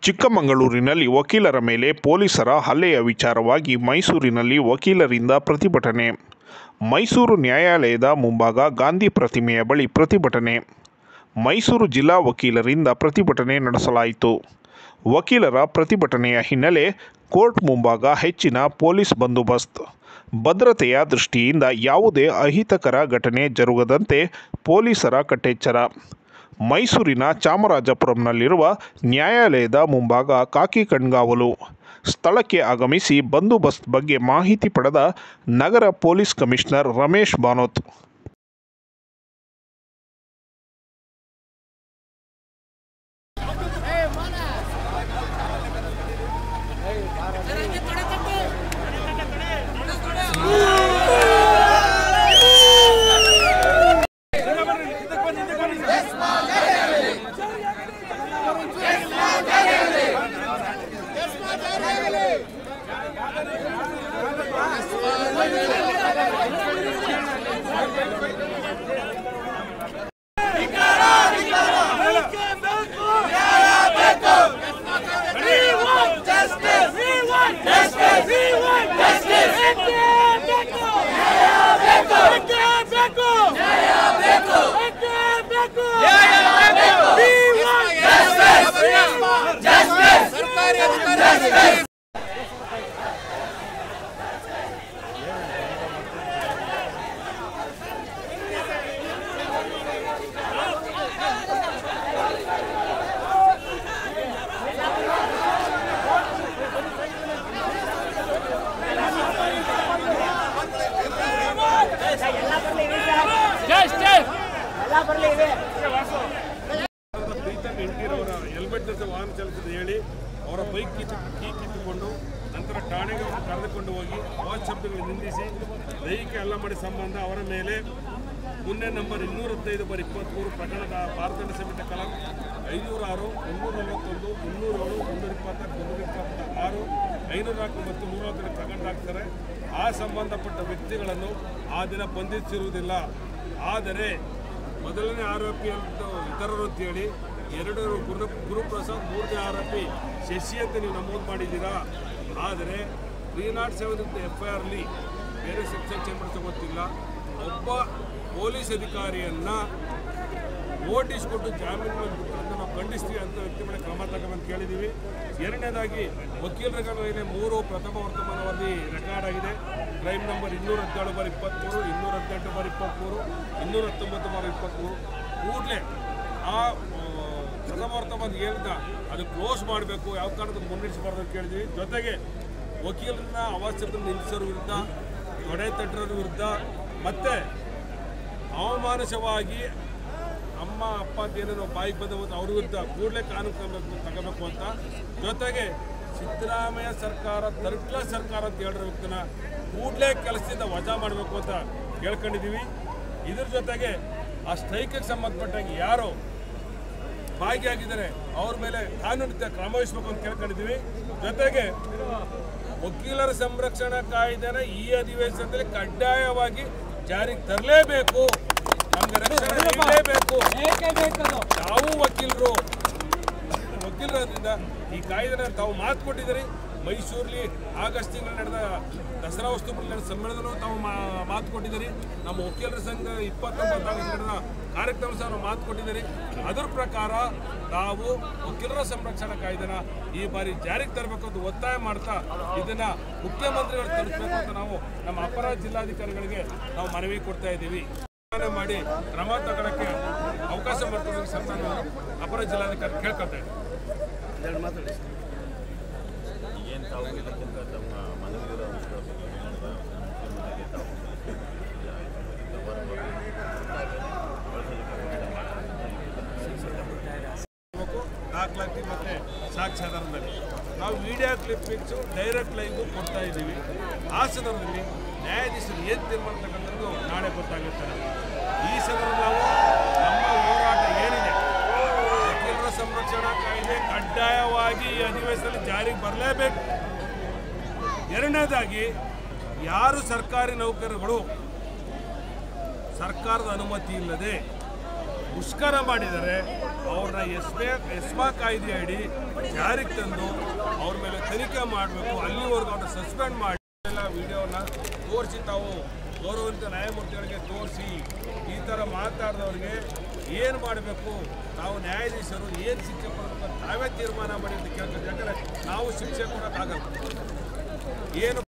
ಚಿಕ್ಕಮಗಳೂರಿನಲ್ಲಿ ವಕೀಲರ ಮೇಲೆ ಪೊಲೀಸರ ಹಲ್ಲೆಯ ವಿಚಾರವಾಗಿ ಮೈಸೂರಿನಲ್ಲಿ ವಕೀಲರಿಂದ ಪ್ರತಿಭಟನೆ ಮೈಸೂರು ನ್ಯಾಯಾಲಯದ ಮುಂಭಾಗ ಗಾಂಧಿ ಪ್ರತಿಮೆಯ ಬಳಿ ಪ್ರತಿಭಟನೆ ಮೈಸೂರು ಜಿಲ್ಲಾ ವಕೀಲರಿಂದ ಪ್ರತಿಭಟನೆ ನಡೆಸಲಾಯಿತು ವಕೀಲರ ಪ್ರತಿಭಟನೆಯ ಹಿನ್ನೆಲೆ ಕೋರ್ಟ್ ಮುಂಭಾಗ ಹೆಚ್ಚಿನ ಪೊಲೀಸ್ ಬಂದೋಬಸ್ತ್ ಭದ್ರತೆಯ ದೃಷ್ಟಿಯಿಂದ ಯಾವುದೇ ಅಹಿತಕರ ಘಟನೆ ಜರುಗದಂತೆ ಪೊಲೀಸರ ಕಟ್ಟೆಚ್ಚರ ಮೈಸೂರಿನ ಚಾಮರಾಜಪುರಂನಲ್ಲಿರುವ ನ್ಯಾಯಾಲಯದ ಮುಂಭಾಗ ಖಾಕಿ ಕಣ್ಗಾವಲು ಸ್ಥಳಕ್ಕೆ ಆಗಮಿಸಿ ಬಂದೋಬಸ್ತ್ ಬಗ್ಗೆ ಮಾಹಿತಿ ಪಡೆದ ನಗರ ಪೊಲೀಸ್ ಕಮಿಷನರ್ ರಮೇಶ್ ಬಾನೋತ್ ಸರ್ಕಾರಿ ಅಧಿಕಾರಿ ಪ್ರೀತಮ್ ಎಂಟಿರವರ ಹೆಲ್ಮೆಟ್ ಜೊತೆ ವಾಹನ ಚಲಿಸಿದ ಹೇಳಿ ಅವರ ಬೈಕ್ ಕಿತ್ತು ಕೀ ಕಿತ್ತುಕೊಂಡು ನಂತರ ಠಾಣೆಗೆ ಅವರು ಕರೆದುಕೊಂಡು ಹೋಗಿ ಶಬ್ದಗಳು ನಿಂದಿಸಿ ದೈಹಿಕ ಹಲ್ಲೆ ಮಾಡಿ ಸಂಬಂಧ ಅವರ ಮೇಲೆ ಪುಣ್ಯ ನಂಬರ್ ಇನ್ನೂರ ಹದಿನೈದು ಬರ್ ಇಪ್ಪತ್ತ್ಮೂರು ಪ್ರಕರಣದ ಭಾರತ ಸಮಿತಿ ಕಲಂ ಐನೂರ ಆರು ಮುನ್ನೂರ ನಲವತ್ತೊಂದು ಮುನ್ನೂರ ಏಳು ಮುನ್ನೂರ ಇಪ್ಪತ್ತ ಮುನ್ನೂರ ಇಪ್ಪತ್ತ ಆರು ಐನೂರ ನಾಲ್ಕು ಮತ್ತು ನೂರ ಹತ್ತನೇ ಪ್ರಕರಣ ಹಾಕ್ತಾರೆ ಆ ಸಂಬಂಧಪಟ್ಟ ವ್ಯಕ್ತಿಗಳನ್ನು ಆ ದಿನ ಬಂಧಿಸಿರುವುದಿಲ್ಲ ಆದರೆ ಮೊದಲನೇ ಆರೋಪಿ ಅಂತ ಇತರರು ಅಂತೇಳಿ ಎರಡು ಗುರು ಗುರುಪ್ರಸಾದ್ ಮೂರನೇ ಆರೋಪಿ ಶಶಿ ಅಂತ ನೀವು ನಮೂದು ಮಾಡಿದ್ದೀರಾ ಆದರೆ ತ್ರೀ ನಾಟ್ ಸೆವೆನ್ ಅಂತ ಎಫ್ ಐ ಆರ್ಲಿ ಬೇರೆ ಸೆಕ್ಷನ್ ಚೇಂಜ್ ಮಾಡಿಸೋ ಗೊತ್ತಿಲ್ಲ ಒಬ್ಬ ಪೊಲೀಸ್ ಅಧಿಕಾರಿಯನ್ನು ನೋಟಿಸ್ ಕೊಟ್ಟು ಜಾಮೀನು ಮೇಲೆ ಬಿಟ್ಟಂತ ನಾವು ಖಂಡಿಸ್ತೀವಿ ಅಂತ ವ್ಯಕ್ತಿ ಮೇಲೆ ಕ್ರಮ ತಗೊಂಬಂತ ಕೇಳಿದ್ದೀವಿ ಎರಡನೇದಾಗಿ ವಕೀಲರ ಮೇಲೆ ಮೂರು ಪ್ರಥಮ ವರ್ತಮಾನ ವರದಿ ರೆಕಾರ್ಡ್ ಆಗಿದೆ ಕ್ರೈಮ್ ನಂಬರ್ ಇನ್ನೂರ ಹದಿನೇಳು ಬಾರ್ ಇಪ್ಪತ್ತ್ಮೂರು ಇನ್ನೂರ ಹದಿನೆಂಟು ಬಾರ್ ಇಪ್ಪತ್ತ್ಮೂರು ಇನ್ನೂರ ಹತ್ತೊಂಬತ್ತು ಬಾರ್ ಇಪ್ಪತ್ತ್ಮೂರು ಕೂಡಲೇ ಆ ಆ, ಪ್ರಥಮ ವರ್ತಮಾನ ಏನಿದೆ ಅದು ಕ್ಲೋಸ್ ಮಾಡಬೇಕು ಯಾವ ಕಾರಣಕ್ಕೂ ಮುನ್ನಡೆಸಬಾರ್ದು ಅಂತ ಕೇಳಿದ್ವಿ ಜೊತೆಗೆ ವಕೀಲರನ್ನ ಅವಾಚ್ಯದಲ್ಲಿ ನಿಲ್ಲಿಸೋರ ವಿರುದ್ಧ ತೊಡೆ ತಟ್ಟರ ವಿರುದ್ಧ ಮತ್ತೆ ಅವಮಾನಸವಾಗಿ ಅಮ್ಮ ಅಪ್ಪ ಅಂತ ಏನೇನೋ ಬಾಯಿಗೆ ಬಂದ ಅವ್ರ ವಿರುದ್ಧ ಕೂಡಲೇ ಕಾನೂನು ಕ್ರಮ ತಗೋಬೇಕು ಅಂತ ಜೊತೆಗೆ ಸಿದ್ದರಾಮಯ್ಯ ಸರ್ಕಾರ ತರ್ಕ್ಲ ಸರ್ಕಾರ ಅಂತ ಹೇಳಿರೋ ವ್ಯಕ್ತಿನ ಕೂಡಲೇ ಕೆಲಸದಿಂದ ವಜಾ ಮಾಡಬೇಕು ಅಂತ ಕೇಳ್ಕೊಂಡಿದ್ದೀವಿ ಇದ್ರ ಜೊತೆಗೆ ಆ ಸ್ಟ್ರೈಕಿಗೆ ಸಂಬಂಧಪಟ್ಟಾಗ ಯಾರು ಭಾಗಿಯಾಗಿದ್ದಾರೆ ಅವ್ರ ಮೇಲೆ ಕಾನೂನು ಕ್ರಮ ವಹಿಸಬೇಕು ಅಂತ ಕೇಳ್ಕೊಂಡಿದ್ದೀವಿ ಜೊತೆಗೆ ವಕೀಲರ ಸಂರಕ್ಷಣಾ ಕಾಯ್ದೆನ ಈ ಅಧಿವೇಶನದಲ್ಲಿ ಕಡ್ಡಾಯವಾಗಿ ಜಾರಿಗೆ ತರಲೇಬೇಕು ನಮ್ಗೆ ರಕ್ಷಣೆ ನೀಡಲೇಬೇಕು ತಾವು ವಕೀಲರು ವಕೀಲರಿಂದ ಈ ಕಾಯ್ದೆನ ತಾವು ಮಾತು ಕೊಟ್ಟಿದ್ದೀರಿ ಮೈಸೂರಲ್ಲಿ ಆಗಸ್ಟ್ ತಿಂಗಳು ನಡೆದ ದಸರಾ ವಸ್ತು ಪ್ರದರ್ಶನ ಸಮ್ಮೇಳನದಲ್ಲೂ ತಾವು ಮಾ- ಮಾತು ಕೊಟ್ಟಿದ್ದೀರಿ ನಮ್ಮ ವಕೀಲರ ಸಂಘ ಇಪ್ಪತ್ತೊಂಬತ್ತು ಆಗಸ್ಟ್ ನಡೆದ ಕಾರ್ಯಕ್ರಮ ಸಹ ನಾವು ಮಾತು ಕೊಟ್ಟಿದ್ದೀರಿ ಅದರ ಪ್ರಕಾರ ನಾವು ವಕೀಲರ ಸಂರಕ್ಷಣಾ ಕಾಯ್ದೆನ ಈ ಬಾರಿ ಜಾರಿಗೆ ತರಬೇಕು ಅಂತ ಒತ್ತಾಯ ಮಾಡ್ತಾ ಇದನ್ನ ಮುಖ್ಯಮಂತ್ರಿಗಳು ತಲುಪಬೇಕು ಅಂತ ನಾವು ನಮ್ಮ ಅಪರ ಜಿಲ್ಲಾಧಿಕಾರಿಗಳಿಗೆ ನಾವು ಮನವಿ ಕೊಡ್ತಾ ಇದ್ದೀವಿ ತೀರ್ಮಾನ ಮಾಡಿ ಕ್ರಮ ತಗೊಳಕ್ಕೆ ಅವಕಾಶ ಮಾಡ್ಕೊಡೋದಕ್ಕೆ ಸಹ ನಾನು ಅಪರ ಜಿಲ್ಲಾಧಿಕಾರಿ ಕೇಳ್ಕೊತಾ ಇದ್ದೀನಿ ಏನು ತಾವು ಇದಕ್ಕಿಂತ ತಮ್ಮ ಮನವಿರೋ ಅಂಶಗಳ ಬಗ್ಗೆ ಹೇಳಿದ್ರೆ ಮುಖ್ಯಮಂತ್ರಿಗೆ ತಾವು ಮಾಡಬೇಕು ದಾಖಲಾತಿ ಮತ್ತು ಸಾಕ್ಷ್ಯಾಧಾರದಲ್ಲಿ ನಾವು ವಿಡಿಯೋ ಕ್ಲಿಪ್ಪಿಂಗ್ಸು ಡೈರೆಕ್ಟ್ ಲೈವ್ ಕೊಡ್ತಾ ಇದ್ದೀವಿ ಆ ಸಂದರ್ಭದಲ್ಲಿ ನ್ಯಾಯಾಧೀಶರು ಏನು ತೀರ್ಮಾನ ತಗೊಂಡ್ರು ನಾಳೆ ಗೊತ್ತಾಗುತ್ತೆ ನಮಗೆ. ಈ ಸಂದರ್ಭದಲ್ಲಿ ನಾವು ನಮ್ಮ ಹೋರಾಟ ಏನಿದೆ ವಕೀಲರ ಸಂರಕ್ಷಣಾ ಕಾಯ್ದೆ ಕಡ್ಡಾಯವಾಗಿ ಈ ಅಧಿವೇಶನದಲ್ಲಿ ಜಾರಿಗೆ ಬರಲೇಬೇಕು ಎರಡನೇದಾಗಿ ಯಾರು ಸರ್ಕಾರಿ ನೌಕರರು ಸರ್ಕಾರದ ಅನುಮತಿ ಇಲ್ಲದೆ ಮುಷ್ಕರ ಮಾಡಿದರೆ ಅವ್ರನ್ನ ಎಸ್ಮೆ ಎಸ್ಮಾ ಕಾಯ್ದೆ ಅಡಿ ಜಾರಿಗೆ ತಂದು ಅವ್ರ ಮೇಲೆ ತನಿಖೆ ಮಾಡಬೇಕು ಅಲ್ಲಿವರೆಗೂ ಅವ್ರನ್ನ ಸಸ್ಪೆಂಡ್ ಮಾಡಿ ಎಲ್ಲ ವಿಡಿಯೋನ ತೋರಿಸಿ ತಾವು ಗೌರವಂತ ನ್ಯಾಯಮೂರ್ತಿಗಳಿಗೆ ತೋರಿಸಿ ಈ ಥರ ಮಾತಾಡಿದವ್ರಿಗೆ ಏನು ಮಾಡಬೇಕು ನಾವು ನ್ಯಾಯಾಧೀಶರು ಏನು ಶಿಕ್ಷೆ ಕೊಡಬೇಕು ಅಂತ ತಾವೇ ತೀರ್ಮಾನ ಮಾಡಿ ಅಂತ ಕೇಳ್ತೀವಿ ಯಾಕಂದರೆ ನಾವು ಶಿಕ್ಷೆ ಕೊಡೋಕ್ಕಾಗಲ್ಲ ಏನು